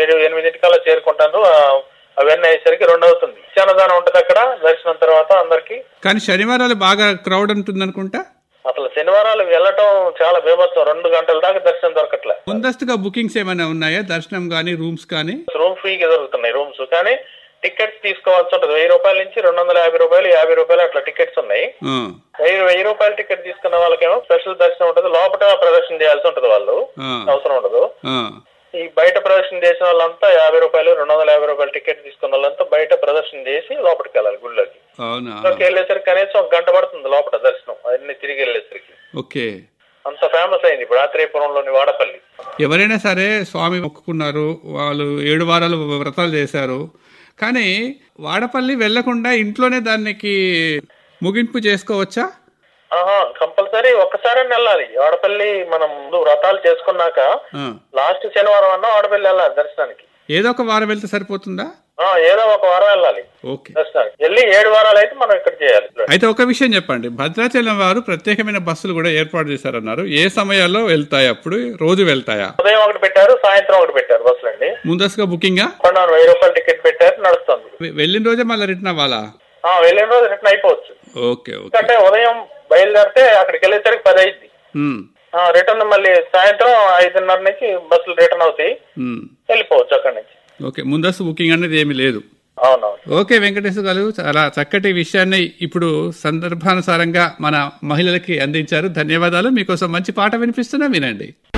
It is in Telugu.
ఏడు ఎనిమిదింటికల్లా చేరుకుంటాను ఆ, అవన్నీ అయ్యేసరికి రెండు అవుతుంది నిత్యాన్నదానం ఉంటుంది అక్కడ దర్శనం తర్వాత అందరికి కానీ శనివారాలు బాగా క్రౌడ్ ఉంటుంది అనుకుంటా అసలు శనివారాలు వెళ్ళటం చాలా బీభత్సం రెండు గంటల దాకా దర్శనం దొరకట్లే ముందస్తుగా బుకింగ్స్ ఏమైనా ఉన్నాయా దర్శనం కానీ రూమ్స్ కానీ రూమ్ ఫ్రీగా దొరుకుతున్నాయి రూమ్స్ కానీ టికెట్స్ తీసుకోవాల్సి ఉంటుంది వెయ్యి రూపాయల నుంచి రెండు వందల యాభై రూపాయలు యాభై రూపాయలు అట్లా టికెట్స్ ఉన్నాయి ఆ, వెయ్యి వెయ్యి రూపాయల టికెట్ తీసుకున్న వాళ్ళకేమో స్పెషల్ దర్శనం ఉంటుంది లోపల ప్రదర్శన చేయాల్సి ఉంటుంది వాళ్ళు ఆ, అవసరం ఉండదు ఆ, ఈ బయట ప్రదర్శన చేసిన వాళ్ళంతా యాభై రూపాయలు రెండు వందల యాభై రూపాయల టికెట్ తీసుకున్న వాళ్ళంతా బయట ప్రదర్శన చేసి లోపలికి వెళ్ళాలి గుళ్ళోకి అవునా లోకి వెళ్ళేసరికి కనీసం ఒక గంట పడుతుంది లోపల దర్శనం అన్ని తిరిగి వెళ్ళేసరికి ఓకే అంత ఫేమస్ అయింది ఇప్పుడు ఆత్రేయపురంలోని వాడపల్లి ఎవరైనా సరే స్వామి మొక్కుకున్నారు వాళ్ళు ఏడు వారాలు వ్రతాలు చేశారు కానీ వాడపల్లి వెళ్లకుండా ఇంట్లోనే దానికి ముగింపు చేసుకోవచ్చా ఆహా కంపల్సరీ ఒక్కసారి వెళ్ళాలి వాడపల్లి మనం ముందు వ్రతాలు చేసుకున్నాక ఆ, లాస్ట్ శనివారం అన్నా వాడపల్లి వెళ్ళాలి దర్శనానికి ఏదో ఒక వారం వెళ్తే సరిపోతుందా ఆ, ఏదో ఒక వారం వెళ్ళాలి ఓకే దర్శనానికి వెళ్ళి ఏడు వారాలు అయితే మనం ఇక్కడ చేయాలి అయితే ఒక విషయం చెప్పండి భద్రాచలం వారు ప్రత్యేకమైన బస్సులు కూడా ఏర్పాటు చేశారన్నారు ఏ సమయాల్లో వెళ్తాయి అప్పుడు రోజు వెళ్తాయా ఉదయం ఒకటి పెట్టారు సాయంత్రం ఒకటి పెట్టారు బస్సులు అండి ముందస్తుగా బుకింగా కొన్నాను వెయ్యి రూపాయల టికెట్ పెట్టారు నడుస్తుంది వె- వెళ్ళిన రోజే మళ్ళీ రిటర్న్ అవ్వాలా ఆ, వెళ్ళిన రోజు రిటర్న్ అయిపోవచ్చు ఓకే ఓకే ఎందుకంటే ఉదయం బయలుదేరితే అక్కడికి వెళ్ళేసరికి పది అయింది ఉమ్, రిటర్న్ మళ్ళీ సాయంత్రం ఐదున్నర నుంచి బస్సులు రిటర్న్ అవుతాయి ఉమ్. వెళ్ళిపోవచ్చు అక్కడి నుంచి ఓకే ముందస్తు బుకింగ్ అనేది ఏమీ లేదు అవునవును ఓకే వెంకటేశ్వర గారు చాలా చక్కటి విషయాన్ని ఇప్పుడు సందర్భానుసారంగా మన మహిళలకి అందించారు ధన్యవాదాలు మీకోసం మంచి పాట వినిపిస్తున్నా వినండి